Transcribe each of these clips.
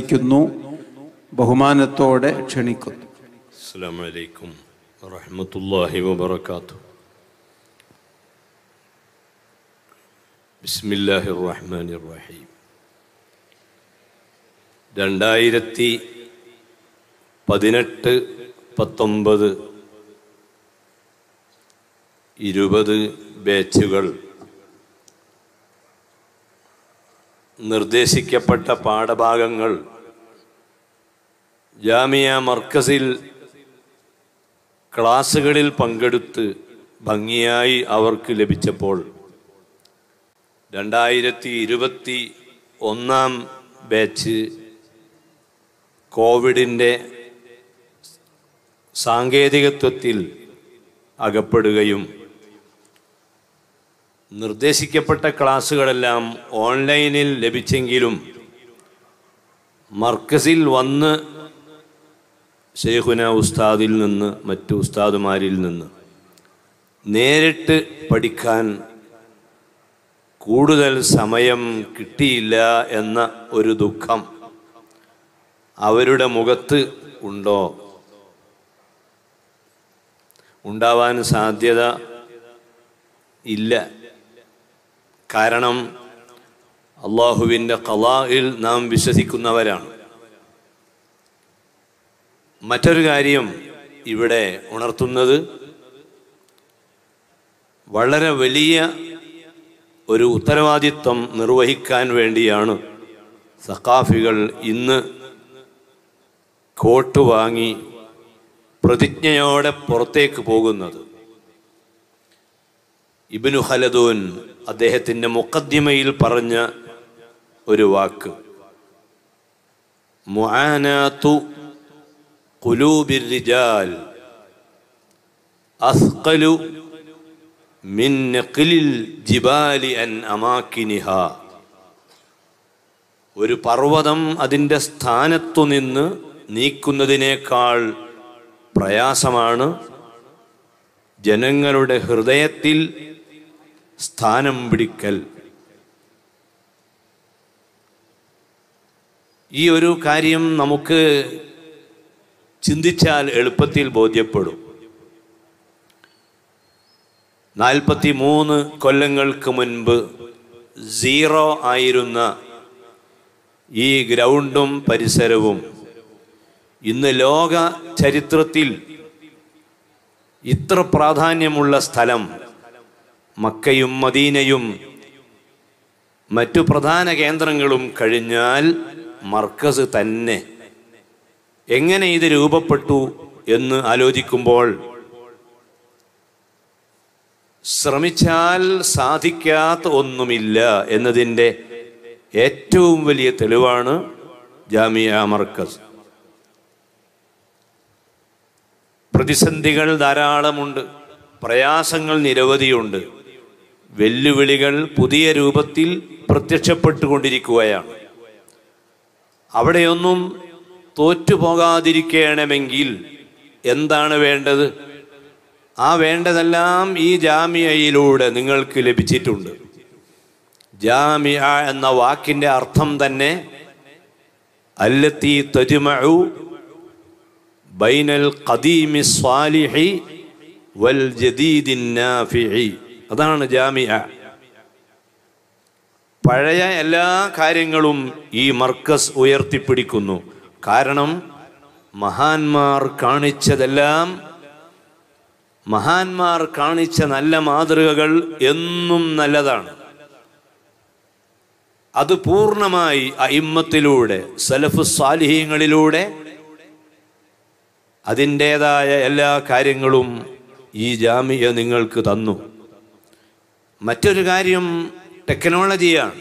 സംസാരിക്കുന്നു ബഹുമാനത്തോടെ ക്ഷണിക്കുന്നു السلام عليكم ورحمة الله وبركاته بسم الله الرحمن الرحيم രണ്ടായിരത്തി പതിനെട്ട് പത്തൊമ്പത് ഇരുപത് ബാച്ചുകൾ നിർദ്ദേശിക്കപ്പെട്ട പാഠഭാഗങ്ങൾ ജാമിയ മർക്കസിൽ ക്ലാസ്സുകളിൽ പങ്കെടുത്ത് ഭംഗിയായി അവർക്ക് ലഭിച്ചപ്പോൾ രണ്ടായിരത്തി ഇരുപത്തി ഒന്നാം ബാച്ച് കോവിഡിൻ്റെ സാങ്കേതികത്വത്തിൽ അകപ്പെടുകയും നിർദ്ദേശിക്കപ്പെട്ട ക്ലാസ്സുകളെല്ലാം ഓൺലൈനിൽ ലഭിച്ചെങ്കിലും മർക്കസിൽ വന്ന് ഷെയ്ഖുന ഉസ്താദിൽ നിന്ന് മറ്റു ഉസ്താദുമാരിൽ നിന്ന് നേരിട്ട് പഠിക്കാൻ കൂടുതൽ സമയം കിട്ടിയില്ല എന്ന ഒരു ദുഃഖം അവരുടെ മുഖത്ത് ഉണ്ടോ ഉണ്ടാവാൻ സാധ്യത ഇല്ല കാരണം അള്ളാഹുവിൻ്റെ കലായിൽ നാം വിശ്വസിക്കുന്നവരാണ് മറ്റൊരു കാര്യം ഇവിടെ ഉണർത്തുന്നത് വളരെ വലിയ ഒരു ഉത്തരവാദിത്വം നിർവഹിക്കാൻ വേണ്ടിയാണ് സഖാഫികൾ ഇന്ന് കോട്ട് വാങ്ങി പ്രതിജ്ഞയോടെ പുറത്തേക്ക് പോകുന്നത് ഇബിനു ഹലദൂൻ അദ്ദേഹത്തിൻ്റെ മുക്കദ്ദിമയിൽ പറഞ്ഞ ഒരു വാക്ക് മുആനാത്തു قلوب الرجال أثقل من نقل الجبال عن أماكنها ഒരു പർവ്വതം അതിൻ്റെ സ്ഥാനത്തു നിന്ന് നീക്കുന്നതിനേക്കാൾ പ്രയാസമാണ് ജനങ്ങളുടെ ഹൃദയത്തിൽ സ്ഥാനം പിടിക്കൽ ഈ ഒരു കാര്യം നമുക്ക് ചിന്തിച്ചാൽ എളുപ്പത്തിൽ ബോധ്യപ്പെടും നാൽപ്പത്തി മൂന്ന് കൊല്ലങ്ങൾക്ക് മുൻപ് സീറോ ആയിരുന്ന ഈ ഗ്രൗണ്ടും പരിസരവും ഇന്ന് ലോക ചരിത്രത്തിൽ ഇത്ര പ്രാധാന്യമുള്ള സ്ഥലം മക്കയും മദീനയും മറ്റു പ്രധാന കേന്ദ്രങ്ങളും കഴിഞ്ഞാൽ മർക്കസ് തന്നെ എങ്ങനെ ഇത് രൂപപ്പെട്ടു എന്ന് ആലോചിക്കുമ്പോൾ ശ്രമിച്ചാൽ സാധിക്കാത്ത ഒന്നുമില്ല എന്നതിൻ്റെ ഏറ്റവും വലിയ തെളിവാണ് ജാമിയ മർക്കസ് പ്രതിസന്ധികൾ ധാരാളമുണ്ട് പ്രയാസങ്ങൾ നിരവധിയുണ്ട് വെല്ലുവിളികൾ പുതിയ രൂപത്തിൽ പ്രത്യക്ഷപ്പെട്ടുകൊണ്ടിരിക്കുകയാണ് അവിടെയൊന്നും തോറ്റുപോകാതിരിക്കണമെങ്കിൽ എന്താണ് വേണ്ടത് ആ വേണ്ടതെല്ലാം ഈ ജാമിയയിലൂടെ നിങ്ങൾക്ക് ലഭിച്ചിട്ടുണ്ട് ജാമിയ എന്ന വാക്കിന്റെ അർത്ഥം തന്നെ അല്ലത്തി തജ്മഉ ബൈനൽ ഖദീമി സ്വാലിഹി വൽ ജദീദിൻ നാഫിഇ അതാണ് ജാമിയ പഴയ എല്ലാ കാര്യങ്ങളും ഈ മർക്കസ് ഉയർത്തിപ്പിടിക്കുന്നു കാരണം മഹാന്മാർ കാണിച്ചതെല്ലാം മഹാന്മാർ കാണിച്ച നല്ല മാതൃകകൾ എന്നും നല്ലതാണ് അത് പൂർണ്ണമായി അയിമ്മത്തിലൂടെ സലഫു സാലിഹ്യങ്ങളിലൂടെ അതിൻ്റെതായ എല്ലാ കാര്യങ്ങളും ഈ ജാമിയ നിങ്ങൾക്ക് തന്നു മറ്റൊരു കാര്യം ടെക്നോളജിയാണ്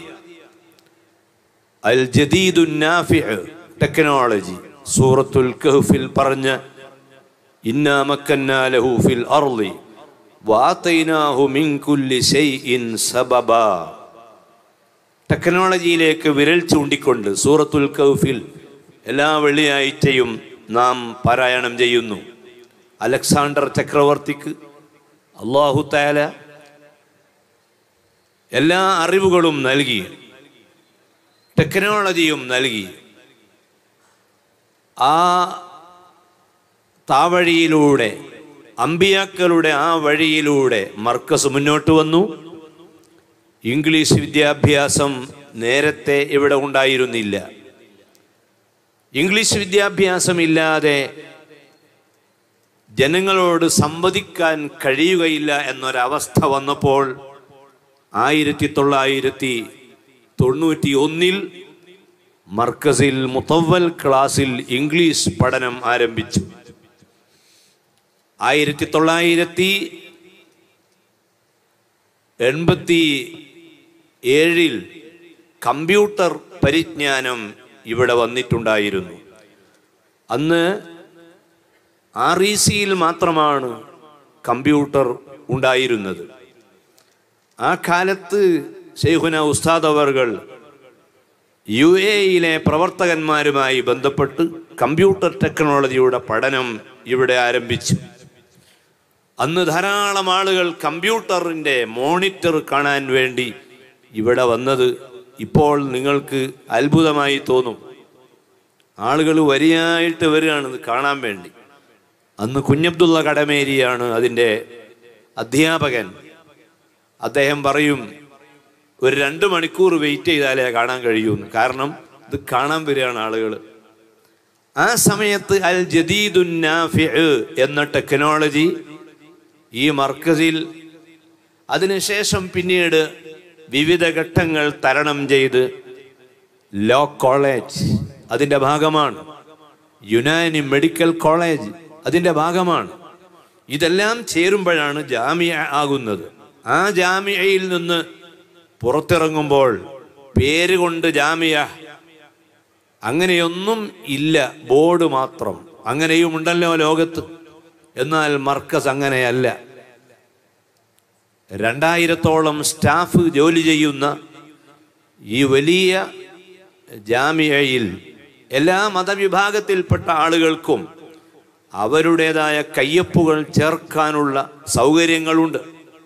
അൽ ജദീദുൻ നാഫിഅ് ടെക്നോളജി സൂറത്തുൽ കഹ്ഫിൽ പറഞ്ഞ ഇന്നാ മക്കന്നാ ലഹു ഫിൽ അർളി വആതൈനാഹു മിൻ കുല്ലി ശൈഇൻ സബബ ടെക്നോളജിയിലേക്ക് വിരൽ ചൂണ്ടിക്കൊണ്ട് സൂറത്തുൽ കൗഫിൽ എല്ലാ വെള്ളിയാഴ്ചയും നാം പാരായണം ചെയ്യുന്നു അലക്സാണ്ടർ ചക്രവർത്തിക്ക് അള്ളാഹു താല എല്ലാ അറിവുകളും നൽകി ടെക്നോളജിയും നൽകി ആ താവഴിയിലൂടെ അമ്പിയാക്കളുടെ ആ വഴിയിലൂടെ മർക്കസ് മുന്നോട്ട് വന്നു ഇംഗ്ലീഷ് വിദ്യാഭ്യാസം നേരത്തെ ഇവിടെ ഉണ്ടായിരുന്നില്ല ഇംഗ്ലീഷ് വിദ്യാഭ്യാസം ഇല്ലാതെ ജനങ്ങളോട് സംവദിക്കാൻ കഴിയുകയില്ല എന്നൊരവസ്ഥ വന്നപ്പോൾ ആയിരത്തി തൊള്ളായിരത്തി തൊണ്ണൂറ്റി ഒന്നിൽ മർക്കസിൽ മുത്തവൽ ക്ലാസ്സിൽ ഇംഗ്ലീഷ് പഠനം ആരംഭിച്ചു ആയിരത്തി തൊള്ളായിരത്തി എൺപത്തി ഏഴിൽ കമ്പ്യൂട്ടർ പരിജ്ഞാനം ഇവിടെ വന്നിട്ടുണ്ടായിരുന്നു അന്ന് ആർ ഇ സിയിൽ മാത്രമാണ് കമ്പ്യൂട്ടർ ഉണ്ടായിരുന്നത് ആ കാലത്ത് ഷെയ്ഖുന ഉസ്താദ് അവർകൾ യു എയിലെ പ്രവർത്തകന്മാരുമായി ബന്ധപ്പെട്ട് കമ്പ്യൂട്ടർ ടെക്നോളജിയുടെ പഠനം ഇവിടെ ആരംഭിച്ചു അന്ന് ധാരാളം ആളുകൾ കമ്പ്യൂട്ടറിൻ്റെ മോണിറ്റർ കാണാൻ വേണ്ടി ഇവിടെ വന്നത് ഇപ്പോൾ നിങ്ങൾക്ക് അത്ഭുതമായി തോന്നും ആളുകൾ വരിയായിട്ട് വരികയാണ് ഇത് കാണാൻ വേണ്ടി അന്ന് കുഞ്ഞബ്ദുള്ള കടമേരിയാണ് അതിൻ്റെ അധ്യാപകൻ അദ്ദേഹം പറയും ഒരു രണ്ട് മണിക്കൂർ വെയിറ്റ് ചെയ്താലേ കാണാൻ കഴിയൂന്ന് കാരണം ഇത് കാണാൻ വരികയാണ് ആളുകൾ ആ സമയത്ത് അൽ ജദീദുൻ നാഫിഅ് എന്ന ടെക്നോളജി ഈ മർക്കസിൽ അതിനുശേഷം പിന്നീട് വിവിധ ഘട്ടങ്ങൾ തരണം ചെയ്ത് ലോ കോളേജ് അതിൻ്റെ ഭാഗമാണ് യുനാനി മെഡിക്കൽ കോളേജ് അതിൻ്റെ ഭാഗമാണ് ഇതെല്ലാം ചേരുമ്പോഴാണ് ജാമ്യ ആകുന്നത് ആ ജാമ്യയിൽ നിന്ന് പുറത്തിറങ്ങുമ്പോൾ പേര് കൊണ്ട് ജാമ്യ അങ്ങനെയൊന്നും ഇല്ല ബോർഡ് മാത്രം അങ്ങനെയും ഉണ്ടല്ലോ ലോകത്ത് എന്നാൽ മർക്കസ് അങ്ങനെയല്ല രണ്ടായിരത്തോളം സ്റ്റാഫ് ജോലി ചെയ്യുന്ന ഈ വലിയ ജാമ്യയിൽ എല്ലാ മതവിഭാഗത്തിൽപ്പെട്ട ആളുകൾക്കും അവരുടേതായ കയ്യൊപ്പുകൾ ചേർക്കാനുള്ള സൗകര്യങ്ങളുണ്ട്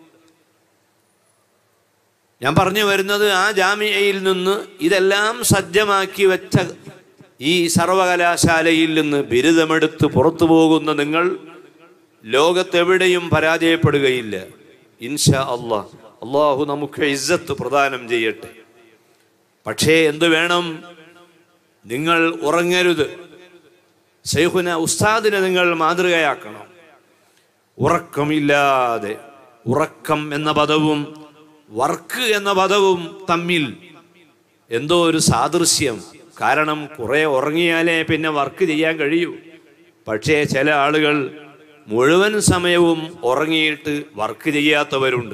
ഞാൻ പറഞ്ഞു വരുന്നത് ആ ജാമ്യയിൽ നിന്ന് ഇതെല്ലാം സജ്ജമാക്കി വെച്ച ഈ സർവകലാശാലയിൽ നിന്ന് ബിരുദമെടുത്ത് പുറത്തു പോകുന്ന നിങ്ങൾ ലോകത്തെവിടെയും പരാജയപ്പെടുകയില്ല ഇൻഷാ അള്ളാഹ് അള്ളാഹു നമുക്ക് ഇസ്സത്ത് പ്രദാനം ചെയ്യട്ടെ പക്ഷേ എന്ത് വേണം നിങ്ങൾ ഉറങ്ങരുത് ഷെയ്ഖുന ഉസ്താദിനെ നിങ്ങൾ മാതൃകയാക്കണം ഉറക്കമില്ലാതെ ഉറക്കം എന്ന പദവും വർക്ക് എന്ന പദവും തമ്മിൽ എന്തോ ഒരു സാദൃശ്യം കാരണം കുറെ ഉറങ്ങിയാലേ പിന്നെ വർക്ക് ചെയ്യാൻ കഴിയൂ പക്ഷേ ചില ആളുകൾ മുഴുവൻ സമയവും ഉറങ്ങിയിട്ട് വർക്ക് ചെയ്യാത്തവരുണ്ട്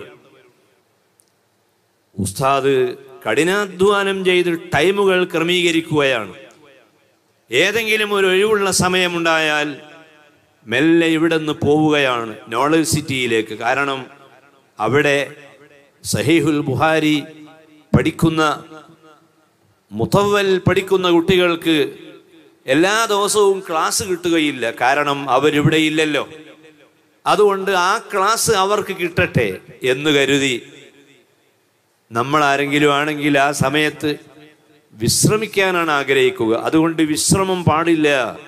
ഉസ്താദ് കഠിനാധ്വാനം ചെയ്ത് ടൈമുകൾ ക്രമീകരിക്കുകയാണ് ഏതെങ്കിലും ഒരു ഒഴിവുള്ള സമയമുണ്ടായാൽ മെല്ലെ ഇവിടെ നിന്ന് പോവുകയാണ് നോളജ് സിറ്റിയിലേക്ക് കാരണം അവിടെ സഹീഹുൽ ബുഹാരി പഠിക്കുന്ന മുത്തവൽ പഠിക്കുന്ന കുട്ടികൾക്ക് എല്ലാ ദിവസവും ക്ലാസ് കിട്ടുകയില്ല കാരണം അവരിവിടെ ഇല്ലല്ലോ അതുകൊണ്ട് ആ ക്ലാസ് അവർക്ക് കിട്ടട്ടെ എന്ന് കരുതി നമ്മൾ ആരെങ്കിലും ആണെങ്കിൽ ആ സമയത്ത് വിശ്രമിക്കാനാണ് ആഗ്രഹിക്കുക അതുകൊണ്ട് വിശ്രമം പാടില്ല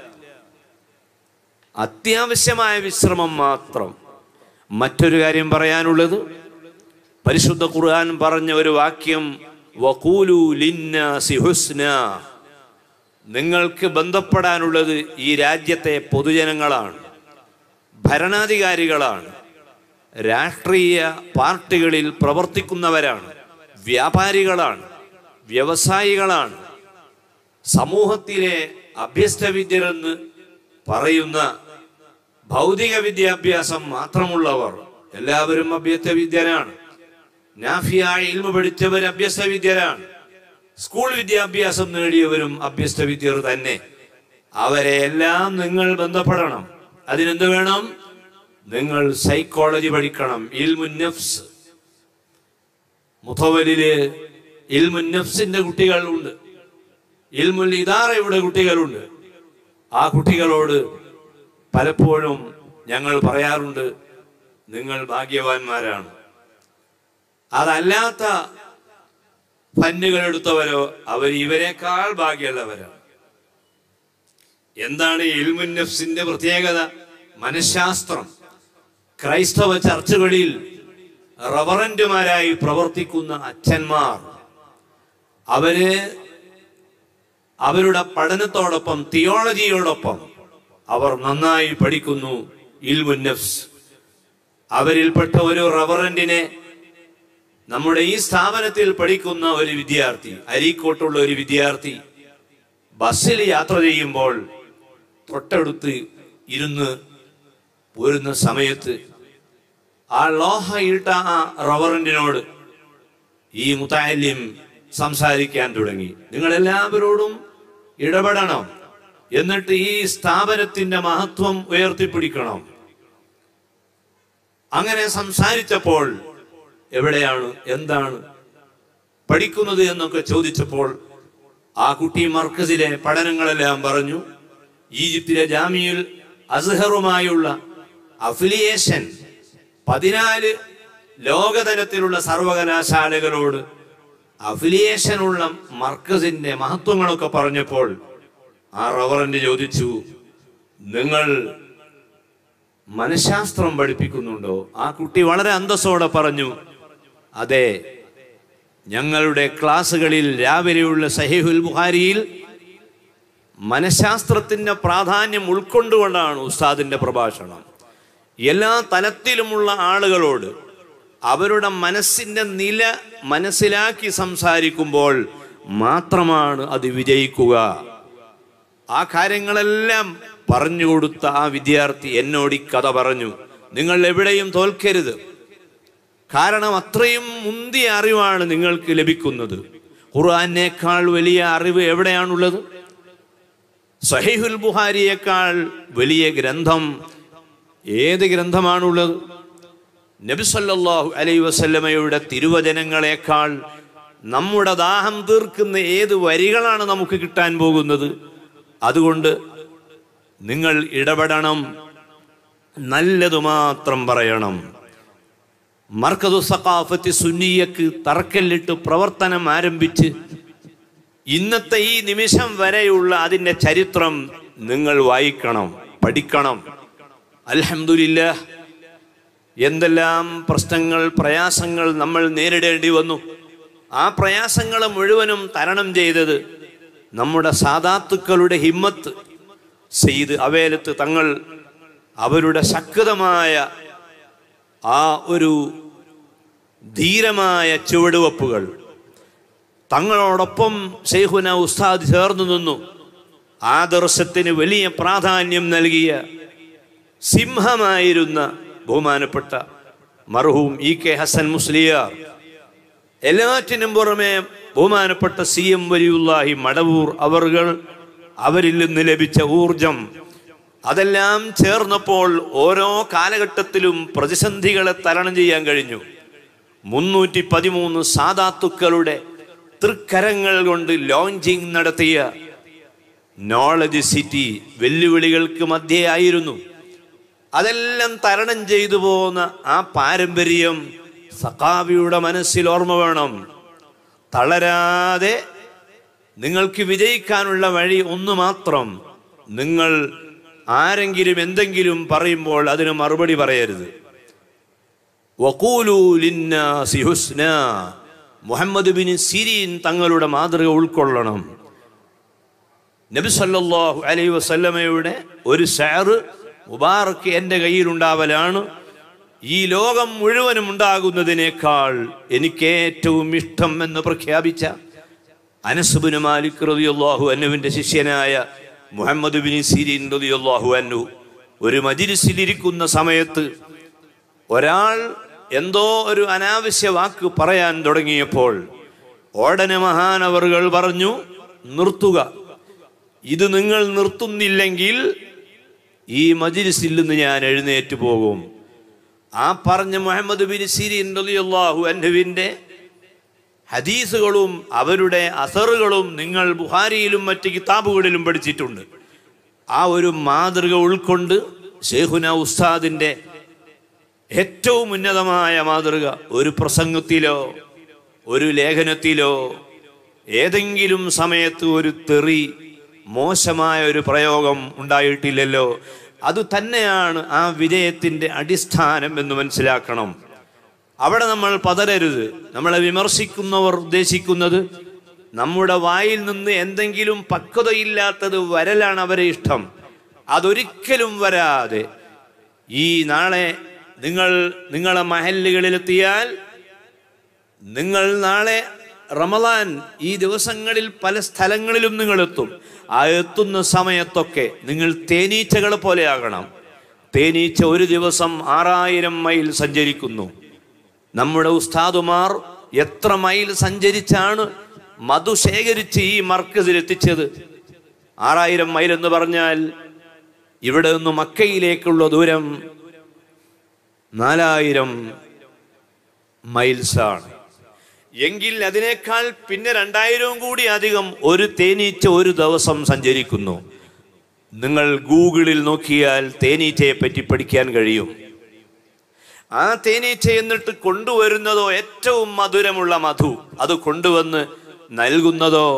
അത്യാവശ്യമായ വിശ്രമം മാത്രം മറ്റൊരു കാര്യം പറയാനുള്ളത് പരിശുദ്ധ ഖുർആൻ പറഞ്ഞ ഒരു വാക്യം വഖൂലു ലിന്നാസി ഹുസ്ന നിങ്ങൾക്ക് ബന്ധപ്പെടാനുള്ളത് ഈ രാജ്യത്തെ പൊതുജനങ്ങളാണ് ഭരണാധികാരികളാണ് രാഷ്ട്രീയ പാർട്ടികളിൽ പ്രവർത്തിക്കുന്നവരാണ് വ്യാപാരികളാണ് വ്യവസായികളാണ് സമൂഹത്തിലെ അഭ്യസ്തവിദ്യരെന്ന് പറയുന്ന ഭൗതിക വിദ്യാഭ്യാസം മാത്രമുള്ളവർ എല്ലാവരും അഭ്യസ്തവിദ്യരാണ് നാഫിയായ ഇൽമ പഠിച്ചവർ അഭ്യസ്തവിദ്യരാണ് സ്കൂൾ വിദ്യാഭ്യാസം നേടിയവരും അഭ്യസ്തവിദ്യർ തന്നെ അവരെ എല്ലാം നിങ്ങൾ ബന്ധപ്പെടണം അതിനെന്ത് വേണം നിങ്ങൾ സൈക്കോളജി പഠിക്കണം ഇൽമുൻ നഫ്സ് മുത്തവലില് ഇൽമുൻ നഫ്സിന്റെ കുട്ടികളുണ്ട് ഇൽമുൽ ഇദാറയുടെ കുട്ടികളുണ്ട് ആ കുട്ടികളോട് പലപ്പോഴും ഞങ്ങൾ പറയാറുണ്ട് നിങ്ങൾ ഭാഗ്യവാന്മാരാണ് അതല്ലാത്ത ഫന്നുകൾ എടുത്തവരോ അവർ ഇവരെക്കാൾ ഭാഗ്യമുള്ളവരാണ് എന്താണ് ഇൽമുൻ നഫ്സിന്റെ പ്രത്യേകത മനഃശാസ്ത്രം ക്രൈസ്തവ ചർച്ചുകളിൽ റവറന്റുമാരായി പ്രവർത്തിക്കുന്ന അച്ഛന്മാർ അവര് അവരുടെ പഠനത്തോടൊപ്പം തിയോളജിയോടൊപ്പം അവർ നന്നായി പഠിക്കുന്നു ഇൽമുൻ നഫ്സ് അവരിൽപ്പെട്ട ഒരു റവറന്റിനെ നമ്മുടെ ഈ സ്ഥാപനത്തിൽ പഠിക്കുന്ന ഒരു വിദ്യാർത്ഥി അരീക്കോട്ടുള്ള ഒരു വിദ്യാർത്ഥി ബസ്സിൽ യാത്ര ചെയ്യുമ്പോൾ തൊട്ടടുത്ത് ഇരുന്ന് പോരുന്ന സമയത്ത് ആ ലോഹ ഇട്ട ആ റവറന്റിനോട് ഈ മുത്താലിം സംസാരിക്കാൻ തുടങ്ങി നിങ്ങൾ എല്ലാവരോടും ഇടപെടണം എന്നിട്ട് ഈ സ്ഥാപനത്തിന്റെ മഹത്വം ഉയർത്തിപ്പിടിക്കണം അങ്ങനെ സംസാരിച്ചപ്പോൾ എവിടെയാണ് എന്താണ് പഠിക്കുന്നത് എന്നൊക്കെ ചോദിച്ചപ്പോൾ ആ കുട്ടി മർക്കസിലെ പഠനങ്ങളെല്ലാം പറഞ്ഞു ഈജിപ്തിലെ ജാമിയുൽ അസ്ഹറുമായുള്ള അഫിലിയേഷൻ പതിനാല് ലോകതലത്തിലുള്ള സർവകലാശാലകളോട് അഫിലിയേഷനുള്ള മർക്കസിന്റെ മഹത്വങ്ങളൊക്കെ പറഞ്ഞപ്പോൾ ആ റവറന്റ് ചോദിച്ചു നിങ്ങൾ മനഃശാസ്ത്രം പഠിപ്പിക്കുന്നുണ്ടോ ആ കുട്ടി വളരെ അന്തസ്സോടെ പറഞ്ഞു അതെ ഞങ്ങളുടെ ക്ലാസ്സുകളിൽ രാവിലെയുള്ള സഹീഹുൽ ബുഹാരിയിൽ മനഃശാസ്ത്രത്തിന്റെ പ്രാധാന്യം ഉൾക്കൊണ്ടുകൊണ്ടാണ് ഉസ്താദിന്റെ പ്രഭാഷണം എല്ലാ തലത്തിലുമുള്ള ആളുകളോട് അവരുടെ മനസ്സിന്റെ നില മനസ്സിലാക്കി സംസാരിക്കുമ്പോൾ മാത്രമാണ് അത് വിജയിക്കുക ആ കാര്യങ്ങളെല്ലാം പറഞ്ഞു കൊടുത്ത ആ വിദ്യാർത്ഥി എന്നോട് ഈ കഥ പറഞ്ഞു നിങ്ങൾ എവിടെയും തോൽക്കരുത് കാരണം അത്രയും മുന്തിയ അറിവാണ് നിങ്ങൾക്ക് ലഭിക്കുന്നത് ഖുർആനേക്കാൾ വലിയ അറിവ് എവിടെയാണുള്ളത് സഹീഹുൽ ബുഹാരിയേക്കാൾ വലിയ ഗ്രന്ഥം ഏത് ഗ്രന്ഥമാണുള്ളത് നബി സല്ലല്ലാഹു അലൈഹി വസല്ലമയുടെ തിരുവചനങ്ങളെക്കാൾ നമ്മുടെ ദാഹം തീർക്കുന്ന ഏത് വരികളാണ് നമുക്ക് കിട്ടാൻ പോകുന്നത് അതുകൊണ്ട് നിങ്ങൾ ഇടപെടണം നല്ലതു മാത്രം പറയണം മർക്കതു സഖാഫത്തി സുന്നിയക്ക് തറക്കല്ലിട്ട് പ്രവർത്തനം ആരംഭിച്ച് ഇന്നത്തെ ഈ നിമിഷം വരെയുള്ള അതിൻ്റെ ചരിത്രം നിങ്ങൾ വായിക്കണം പഠിക്കണം അൽഹംദുലില്ല എന്തെല്ലാം പ്രശ്നങ്ങൾ പ്രയാസങ്ങൾ നമ്മൾ നേരിടേണ്ടി വന്നു ആ പ്രയാസങ്ങൾ മുഴുവനും തരണം ചെയ്തത് നമ്മുടെ സാധാത്തുക്കളുടെ ഹിമ്മത്ത് സെയ്ത് അവേലത്ത് തങ്ങൾ അവരുടെ ശക്തമായ ആ ഒരു ധീരമായ ചുവടുവപ്പുകൾ തങ്ങളോടൊപ്പം ഷെയ്ഖുന ഉസ്താദ് ചേർന്നു നിന്നു ആദർശത്തിന് വലിയ പ്രാധാന്യം നൽകിയ സിംഹമായിരുന്ന ബഹുമാനപ്പെട്ട മർഹൂം ഇ കെ ഹസൻ മുസ്ലിയാർ എല്ലാറ്റിനും പുറമെ ബഹുമാനപ്പെട്ട സി എം വലിയുല്ലാഹി മടവൂർ അവർകൾ അവരിൽ നിന്ന് ലഭിച്ച ഊർജം അതെല്ലാം ചേർന്നപ്പോൾ ഓരോ കാലഘട്ടത്തിലും പ്രതിസന്ധികളെ തരണം ചെയ്യാൻ കഴിഞ്ഞു മുന്നൂറ്റി പതിമൂന്ന് സാധാത്തുക്കളുടെ തൃക്കരങ്ങൾ കൊണ്ട് ലോഞ്ചിങ് നടത്തിയ നോളജ് സിറ്റി വെല്ലുവിളികൾക്ക് മധ്യേ ആയിരുന്നു അതെല്ലാം തരണം ചെയ്തു പോകുന്ന ആ പാരമ്പര്യം സഖാബിയുടെ മനസ്സിൽ ഓർമ്മ വേണം തളരാതെ നിങ്ങൾക്ക് വിജയിക്കാനുള്ള വഴി ഒന്ന് മാത്രം നിങ്ങൾ ആരെങ്കിലും എന്തെങ്കിലും പറയുമ്പോൾ അതിന് മറുപടി പറയരുത് വഖൂലു ലിന്നാസി ഹുസ്ന മുഹമ്മദ് ബിൻ സിരീൻ തങ്ങളുടെ മാതൃക ഉൾക്കൊള്ളണം നബി സല്ലല്ലാഹു അലൈഹി വസല്ലമയുടെ ഒരു ഷാറ് മുബാറക്ക് എൻ്റെ കയ്യിലുണ്ടാവലാണ് ഈ ലോകം മുഴുവനും ഉണ്ടാകുന്നതിനേക്കാൾ എനിക്ക് ഏറ്റവും ഇഷ്ടം എന്ന് പ്രഖ്യാപിച്ച അനസുബിന് മാലിക് റളിയല്ലാഹു അന്നുവിൻ്റെ ശിഷ്യനായ മുഹമ്മദ് ബിൻ സിരീൻ റളിയല്ലാഹു അന്നു ഒരു മജിലിസിലിരിക്കുന്ന സമയത്ത് ഒരാൾ എന്തോ ഒരു അനാവശ്യ വാക്ക് പറയാൻ തുടങ്ങിയപ്പോൾ ഓടനെ മഹാനവറുകൾ പറഞ്ഞു നിർത്തുക ഇത് നിങ്ങൾ നിർത്തുന്നില്ലെങ്കിൽ ഈ മജിലിസിൽ നിന്ന് ഞാൻ എഴുന്നേറ്റ് പോകും ആ പറഞ്ഞ മുഹമ്മദ് ബിൻ സിരീൻ റളിയല്ലാഹു അൻഹുവിൻ്റെ ഹദീസുകളും അവരുടെ അസറുകളും നിങ്ങൾ ബുഹാരിയിലും മറ്റ് കിതാബുകളിലും പഠിച്ചിട്ടുണ്ട് ആ ഒരു മാതൃക ഉൾക്കൊണ്ട് ഷെയ്ഖുന ഉസ്താദിൻ്റെ ഏറ്റവും ഉന്നതമായ മാതൃക ഒരു പ്രസംഗത്തിലോ ഒരു ലേഖനത്തിലോ ഏതെങ്കിലും സമയത്ത് ഒരു തെറി മോശമായ ഒരു പ്രയോഗം ഉണ്ടായിട്ടില്ലല്ലോ അത് തന്നെയാണ് ആ വിജയത്തിന്റെ അടിസ്ഥാനം എന്ന് മനസ്സിലാക്കണം അവിടെ നമ്മൾ പതരരുത് നമ്മളെ വിമർശിക്കുന്നവർ ഉദ്ദേശിക്കുന്നത് നമ്മുടെ വായിൽ നിന്ന് എന്തെങ്കിലും പക്വതയില്ലാത്തത് വരലാണ് അവരെ ഇഷ്ടം അതൊരിക്കലും വരാതെ ഈ നാളെ നിങ്ങൾ നിങ്ങളെ മഹല്ലുകളിലെത്തിയാൽ നിങ്ങൾ നാളെ റമദാൻ ഈ ദിവസങ്ങളിൽ പല സ്ഥലങ്ങളിലും നിങ്ങൾ എത്തും ആ എത്തുന്ന സമയത്തൊക്കെ നിങ്ങൾ തേനീച്ചകളെ പോലെ ആകണം തേനീച്ച ഒരു ദിവസം ആറായിരം മൈൽ സഞ്ചരിക്കുന്നു നമ്മുടെ ഉസ്താദുമാർ എത്ര മൈൽ സഞ്ചരിച്ചാണ് മധു ശേഖരിച്ച് ഈ മർക്കസിൽ എത്തിച്ചത് ആറായിരം മൈൽ എന്ന് പറഞ്ഞാൽ ഇവിടെ നിന്ന് മക്കയിലേക്കുള്ള ദൂരം നാലായിരം മൈൽസാണ് എങ്കിൽ അതിനേക്കാൾ പിന്നെ രണ്ടായിരവും കൂടി അധികം ഒരു തേനീച്ച ഒരു ദിവസം സഞ്ചരിക്കുന്നു നിങ്ങൾ ഗൂഗിളിൽ നോക്കിയാൽ തേനീച്ചയെ പറ്റി പഠിക്കാൻ കഴിയും ആ തേനീച്ച എന്നിട്ട് കൊണ്ടുവരുന്നതോ ഏറ്റവും മധുരമുള്ള മധു അത് കൊണ്ടുവന്ന് നൽകുന്നതോ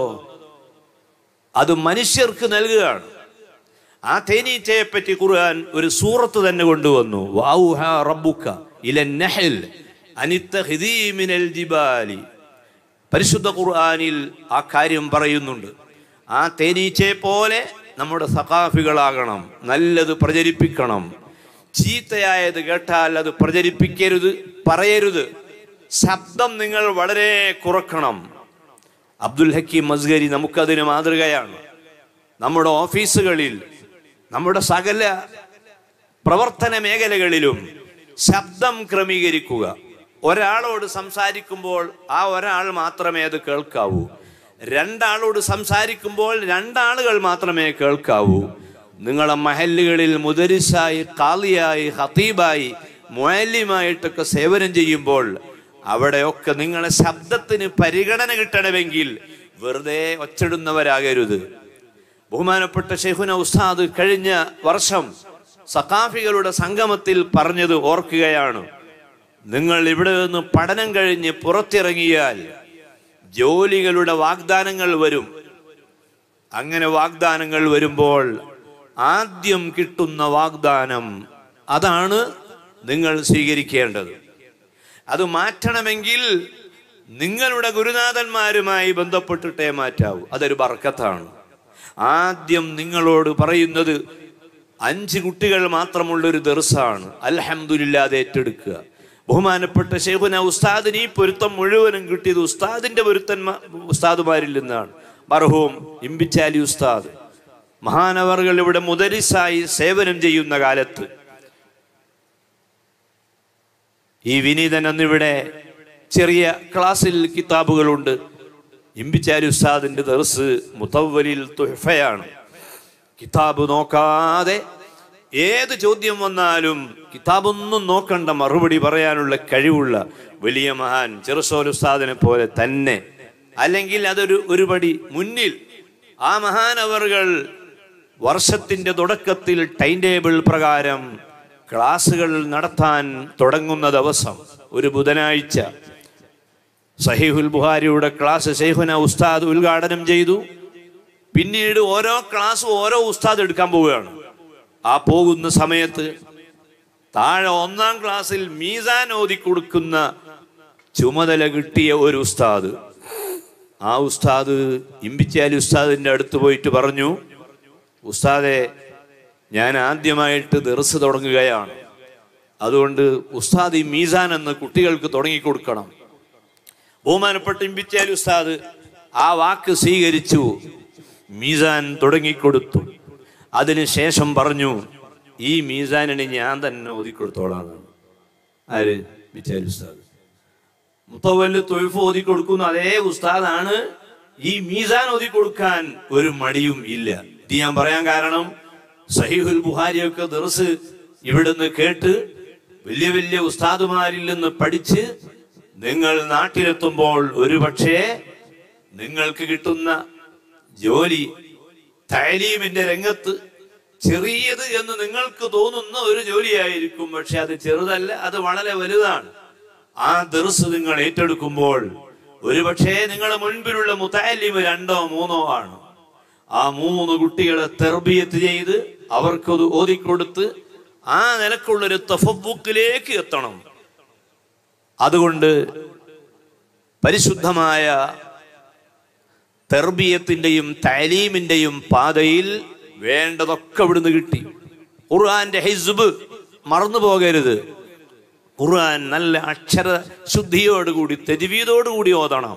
അത് മനുഷ്യർക്ക് നൽകുകയാണ് ആ തേനീച്ചയെ പറ്റി ഖുർആൻ ഒരു സൂറത്ത് തന്നെ കൊണ്ടുവന്നു വഔഹ റബ്ബുക ഇലൻ നഹൽ അനിത്തഖിദീ മിനൽ ജിബാലി പരിശുദ്ധ ഖുർആനിൽ ആ കാര്യം പറയുന്നുണ്ട് ആ തേനീച്ചയെ പോലെ നമ്മുടെ സഖാഫികളാകണം നല്ലത് പ്രചരിപ്പിക്കണം ചീത്തയായത് കേട്ടാൽ അത് പ്രചരിപ്പിക്കരുത് പറയരുത് ശബ്ദം നിങ്ങൾ വളരെ കുറക്കണം അബ്ദുൽ ഹക്കീം മസ്ഗരി നമുക്കതിന് മാതൃകയാണ് നമ്മുടെ ഓഫീസുകളിൽ നമ്മുടെ സകല പ്രവർത്തന മേഖലകളിലും ശബ്ദം ക്രമീകരിക്കുക ഒരാളോട് സംസാരിക്കുമ്പോൾ ആ ഒരാൾ മാത്രമേ അത് കേൾക്കാവൂ രണ്ടാളോട് സംസാരിക്കുമ്പോൾ രണ്ടാളുകൾ മാത്രമേ കേൾക്കാവൂ നിങ്ങളെ മഹല്ലുകളിൽ മുദരിസായി കാളിയായി ഹത്തീബായി മുയല്യമായിട്ടൊക്കെ സേവനം ചെയ്യുമ്പോൾ അവിടെയൊക്കെ നിങ്ങളെ ശബ്ദത്തിന് പരിഗണന കിട്ടണമെങ്കിൽ വെറുതെ ഒച്ചിടുന്നവരാകരുത് ബഹുമാനപ്പെട്ട ഷെയ്ഖുന ഉസ്താദ് കഴിഞ്ഞ വർഷം സഖാഫികളുടെ സംഗമത്തിൽ പറഞ്ഞത് ഓർക്കുകയാണ് നിങ്ങൾ ഇവിടെ നിന്ന് പഠനം കഴിഞ്ഞ് പുറത്തിറങ്ങിയാൽ ജോലികളുടെ വാഗ്ദാനങ്ങൾ വരും അങ്ങനെ വാഗ്ദാനങ്ങൾ വരുമ്പോൾ ആദ്യം കിട്ടുന്ന വാഗ്ദാനം അതാണ് നിങ്ങൾ സ്വീകരിക്കേണ്ടത് അത് മാറ്റണമെങ്കിൽ നിങ്ങളുടെ ഗുരുനാഥന്മാരുമായി ബന്ധപ്പെട്ടിട്ടേ മാറ്റാവൂ അതൊരു ബർക്കത്താണ് ആദ്യം നിങ്ങളോട് പറയുന്നത് അഞ്ച് കുട്ടികൾ മാത്രമുള്ള ഒരു ദർസാണ് അൽഹംദുലില്ലാതെ ഏറ്റെടുക്കുക ബഹുമാനപ്പെട്ട ഷെയ്ഖുന ഉസ്താദിന് ഈ പൊരുത്തം മുഴുവനും കിട്ടിയത് ഉസ്താദിന്റെ പൊരുത്തന്മാ ഉസ്താദുമാരിൽ നിന്നാണ് മർഹൂം ഇമ്പിച്ചാലി ഉസ്താദ് മഹാനവറുകൾ ഇവിടെ മുദരിസായി സേവനം ചെയ്യുന്ന കാലത്ത് ഈ വിനീതൻ അന്നിവിടെ ചെറിയ ക്ലാസ്സിൽ കിതാബുകളുണ്ട് ഇമ്പിച്ചാരി ഉസ്താദിന്റെ ദർസ് മുത്തവലിൽ തുഹഫയാണ് കിതാബ് നോക്കാതെ ഏത് ചോദ്യം വന്നാലും കിതാബൊന്നും നോക്കണ്ട മറുപടി പറയാനുള്ള കഴിവുള്ള വലിയ മഹാൻ ചെറുസോൽ ഉസ്താദിനെ പോലെ തന്നെ അല്ലെങ്കിൽ അതൊരു ഒരു പടി മുന്നിൽ ആ മഹാനവറുകൾ വർഷത്തിന്റെ തുടക്കത്തിൽ ടൈം ടേബിൾ പ്രകാരം ക്ലാസ്സുകൾ നടത്താൻ തുടങ്ങുന്ന ദിവസം ഒരു ബുധനാഴ്ച സഹീഹുൽ ബുഹാരിയുടെ ക്ലാസ് ഷെയ്ഖുന ഉസ്താദ് ഉദ്ഘാടനം ചെയ്തു പിന്നീട് ഓരോ ക്ലാസ്സും ഓരോ ഉസ്താദ് എടുക്കാൻ പോവുകയാണ് ആ പോകുന്ന സമയത്ത് താഴെ ഒന്നാം ക്ലാസ്സിൽ മീസാൻ ഓതി കൊടുക്കുന്ന ചുമതല കിട്ടിയ ഒരു ഉസ്താദ് ആ ഉസ്താദ് ഇമ്പിച്ചാലി ഉസ്താദിന്റെ അടുത്ത് പോയിട്ട് പറഞ്ഞു ഉസ്താദെ ഞാൻ ആദ്യമായിട്ട് ദർസ് തുടങ്ങുകയാണ് അതുകൊണ്ട് ഉസ്താദ് ഈ മീസാൻ എന്ന് കുട്ടികൾക്ക് തുടങ്ങിക്കൊടുക്കണം ബഹുമാനപ്പെട്ട ഇമ്പിച്ചാലി ഉസ്താദ് ആ വാക്ക് സ്വീകരിച്ചു മീസാൻ തുടങ്ങിക്കൊടുത്തു അതിനുശേഷം പറഞ്ഞു ഈ മീസാനിനെ ഞാൻ തന്നെ ഓതിക്കൊടുത്തോളാം ആര് ബിച്ചാലി ഉസ്താദ് മുത്തവല് തൊഴിഫ് ഓതി കൊടുക്കുന്ന അതേ ഉസ്താദാണ് ഈ മീസാൻ ഓതി കൊടുക്കാൻ ഒരു മടിയും ഇല്ല ഇത് ഞാൻ പറയാൻ കാരണം സഹീഹുൽ ബുഹാരിയൊക്കെ ദർസ് ഇവിടുന്ന് കേട്ട് വലിയ വലിയ ഉസ്താദുമാരിൽ നിന്ന് പഠിച്ച് നിങ്ങൾ നാട്ടിലെത്തുമ്പോൾ ഒരു പക്ഷേ നിങ്ങൾക്ക് കിട്ടുന്ന ജോലി തൈലീമിന്റെ രംഗത്ത് ചെറിയത് എന്ന് നിങ്ങൾക്ക് തോന്നുന്ന ഒരു ജോലിയായിരിക്കും പക്ഷെ അത് ചെറുതല്ല അത് വളരെ വലുതാണ് ആ ദർസ് നിങ്ങൾ ഏറ്റെടുക്കുമ്പോൾ ഒരുപക്ഷെ നിങ്ങളുടെ മുൻപിലുള്ള മുത്താലിമ് രണ്ടോ മൂന്നോ ആണ് ആ മൂന്ന് കുട്ടികളെ തെർബിയത്ത് ചെയ്ത് അവർക്കത് ഓതിക്കൊടുത്ത് ആ നിലക്കുള്ളൊരു തഫബുക്കിലേക്ക് എത്തണം അതുകൊണ്ട് പരിശുദ്ധമായ തെർബിയത്തിന്റെയും താലീമിന്റെയും പാതയിൽ വേണ്ടതൊക്കെ ഇവിടുന്ന് കിട്ടി ഖുർആന്റെ ഹിസ്ബ് മറന്നു പോകരുത് ഖുർആൻ നല്ല അക്ഷര ശുദ്ധിയോടുകൂടി തെജുവീതോടുകൂടി ഓതണം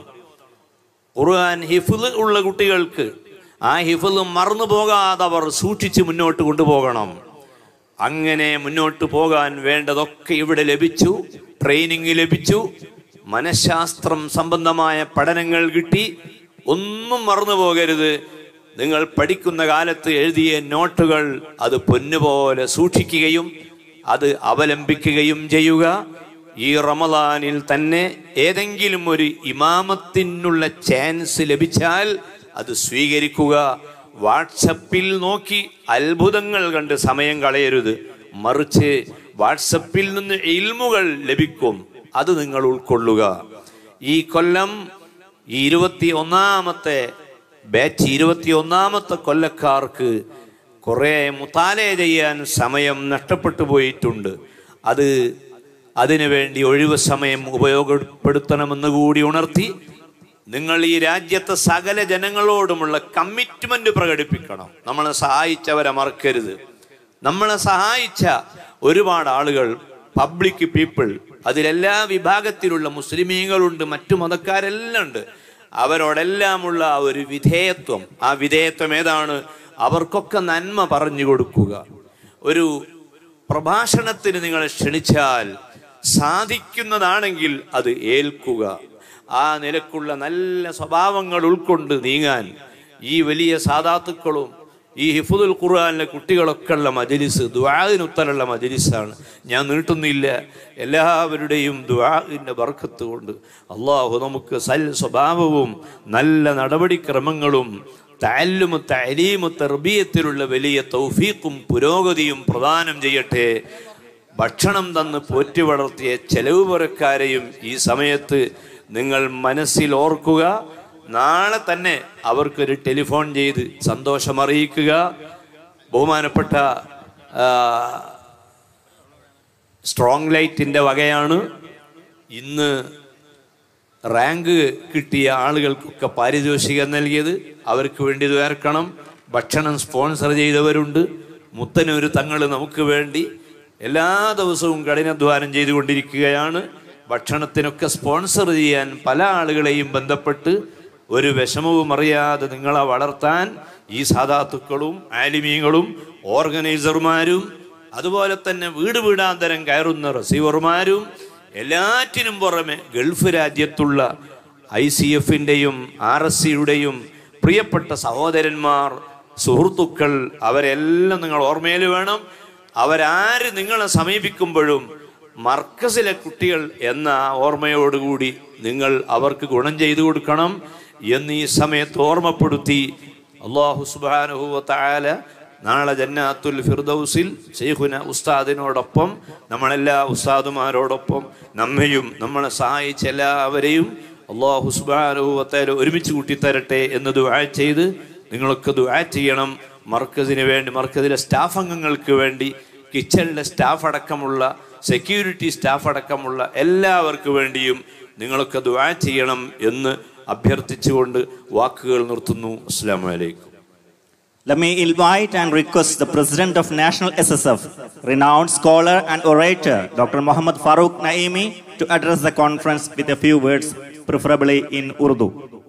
ഖുർആൻ ഹിഫുൽ ഉള്ള കുട്ടികൾക്ക് ആ ഹിഫുൽ മറന്നു പോകാതെ അവർ സൂക്ഷിച്ച് മുന്നോട്ട് കൊണ്ടുപോകണം അങ്ങനെ മുന്നോട്ട് പോകാൻ വേണ്ടതൊക്കെ ഇവിടെ ലഭിച്ചു ട്രെയിനിങ് ലഭിച്ചു മനഃശാസ്ത്രം സംബന്ധമായ പഠനങ്ങൾ കിട്ടി ഒന്നും മറന്നു പോകരുത് നിങ്ങൾ പഠിക്കുന്ന കാലത്ത് എഴുതിയ നോട്ടുകൾ അത് പൊന്നുപോലെ സൂക്ഷിക്കുകയും അത് അവലംബിക്കുകയും ചെയ്യുക ഈ റമദാനിൽ തന്നെ ഏതെങ്കിലും ഒരു ഇമാമത്തിനുള്ള ചാൻസ് ലഭിച്ചാൽ അത് സ്വീകരിക്കുക വാട്സപ്പിൽ നോക്കി അത്ഭുതങ്ങൾ കണ്ട് സമയം കളയരുത് മറിച്ച് വാട്സപ്പിൽ നിന്ന് ഇൽമുകൾ ലഭിക്കും അത് നിങ്ങൾ ഉൾക്കൊള്ളുക ഈ കൊല്ലം ഈ ഇരുപത്തി ഒന്നാമത്തെ ബാച്ച് ഇരുപത്തി ഒന്നാമത്തെ കൊല്ലക്കാർക്ക് കുറെ മുത്താലെ ചെയ്യാൻ സമയം നഷ്ടപ്പെട്ടു പോയിട്ടുണ്ട് അത് അതിനുവേണ്ടി ഒഴിവ് സമയം ഉപയോഗപ്പെടുത്തണമെന്ന് കൂടി ഉണർത്തി നിങ്ങൾ ഈ രാജ്യത്തെ സകല ജനങ്ങളോടുമുള്ള കമ്മിറ്റ്മെന്റ് പ്രകടിപ്പിക്കണം നമ്മളെ സഹായിച്ചവരെ മറക്കരുത് നമ്മളെ സഹായിച്ച ഒരുപാട് ആളുകൾ പബ്ലിക് പീപ്പിൾ അതിലെല്ലാ വിഭാഗത്തിലുള്ള മുസ്ലിമീങ്ങളുണ്ട് മറ്റു മതക്കാരെല്ലാം ഉണ്ട് അവരോടെല്ലാമുള്ള ആ ഒരു വിധേയത്വം ആ വിധേയത്വം ഏതാണ് അവർക്കൊക്കെ നന്മ പറഞ്ഞു കൊടുക്കുക ഒരു പ്രഭാഷണത്തിന് നിങ്ങളെ ക്ഷണിച്ചാൽ സാധിക്കുന്നതാണെങ്കിൽ അത് ഏൽക്കുക ആ നിലക്കുള്ള നല്ല സ്വഭാവങ്ങൾ ഉൾക്കൊണ്ട് നീങ്ങാൻ ഈ വലിയ സാധാത്തുക്കളും ഈ ഹിഫുദുൽ ഖുർആാനിലെ കുട്ടികളൊക്കെ ഉള്ള മജലിസ് ദുആദിനുത്തലുള്ള മജലിസാണ് ഞാൻ നീട്ടുന്നില്ല എല്ലാവരുടെയും ദുആഇൻ്റെ ബർക്കത്ത് കൊണ്ട് അള്ളാഹു നമുക്ക് സൽ സ്വഭാവവും നല്ല നടപടിക്രമങ്ങളും താല്ലുമു തലീമു തെർബീയത്തിലുള്ള വലിയ തൗഫീഖും പുരോഗതിയും പ്രദാനം ചെയ്യട്ടെ ഭക്ഷണം തന്ന് പോറ്റി വളർത്തിയ ചെലവ് പുരക്കാരെയും ഈ സമയത്ത് നിങ്ങൾ മനസ്സിൽ ഓർക്കുക നാളെ തന്നെ അവർക്കൊരു ടെലിഫോൺ ചെയ്ത് സന്തോഷം അറിയിക്കുക ബഹുമാനപ്പെട്ട ആ, സ്ട്രോങ് ലൈറ്റിൻ്റെ വകയാണ് ഇന്ന് റാങ്ക് കിട്ടിയ ആളുകൾക്കൊക്കെ പാരിതോഷികം നൽകിയത് അവർക്ക് വേണ്ടി വേർക്കണം ഭക്ഷണം സ്പോൺസർ ചെയ്തവരുണ്ട് മുത്തനൂര് തങ്ങൾ നമുക്ക് വേണ്ടി എല്ലാ ദിവസവും കഠിനാധ്വാനം ചെയ്തുകൊണ്ടിരിക്കുകയാണ് ഭക്ഷണത്തിനൊക്കെ സ്പോൺസർ ചെയ്യാൻ പല ആളുകളെയും ബന്ധപ്പെട്ട് ഒരു വിഷമവും അറിയാതെ നിങ്ങളെ വളർത്താൻ ഈ സാധാത്തുക്കളും ആലിമീങ്ങളും ഓർഗനൈസർമാരും അതുപോലെ തന്നെ വീട് വീടാന്തരം കയറുന്ന റിസീവർമാരും എല്ലാറ്റിനും പുറമെ ഗൾഫ് രാജ്യത്തുള്ള ഐ സി എഫിൻ്റെയും ആർ എസ് സിയുടെയും പ്രിയപ്പെട്ട സഹോദരന്മാർ സുഹൃത്തുക്കൾ അവരെല്ലാം നിങ്ങൾ ഓർമ്മയിൽ വേണം അവരാര് നിങ്ങളെ സമീപിക്കുമ്പോഴും മർക്കസിലെ കുട്ടികൾ എന്ന ആ ഓർമ്മയോടുകൂടി നിങ്ങൾ അവർക്ക് ഗുണം ചെയ്തു കൊടുക്കണം എന്ന് ഈ സമയത്ത് ഓർമ്മപ്പെടുത്തി അള്ളാഹു സുബാനുഹുവല നാളെ ജന്നാത്തുൽ ഫിർദൗസിൽ ഷെയ്ഖുന ഉസ്താദിനോടൊപ്പം നമ്മളെല്ലാ ഉസ്താദുമാരോടൊപ്പം നമ്മയും നമ്മളെ സഹായിച്ച എല്ലാവരെയും അള്ളാഹു സുബാനുഹുവത്തേല ഒരുമിച്ച് കൂട്ടിത്തരട്ടെ എന്ന് ദുആ ചെയ്ത് നിങ്ങളൊക്കെ ദുആ ചെയ്യണം മർക്കസിന് വേണ്ടി മർക്കസിലെ സ്റ്റാഫ് അംഗങ്ങൾക്ക് വേണ്ടി കിച്ചണിലെ സ്റ്റാഫ് അടക്കമുള്ള സെക്യൂരിറ്റി സ്റ്റാഫ് അടക്കമുള്ള എല്ലാവർക്കു വേണ്ടിയും നിങ്ങളൊക്കെ ദുആ ചെയ്യണം എന്ന് അഭ്യർത്ഥിച്ചുകൊണ്ട് വാക്കുകൾ നിർത്തുന്നു അസ്സാം വലൈക്കും Let me invite and request the President of National SSF, renowned scholar and orator, Dr. Muhammad Farooq Naimi, to address the conference with a few words, preferably in Urdu.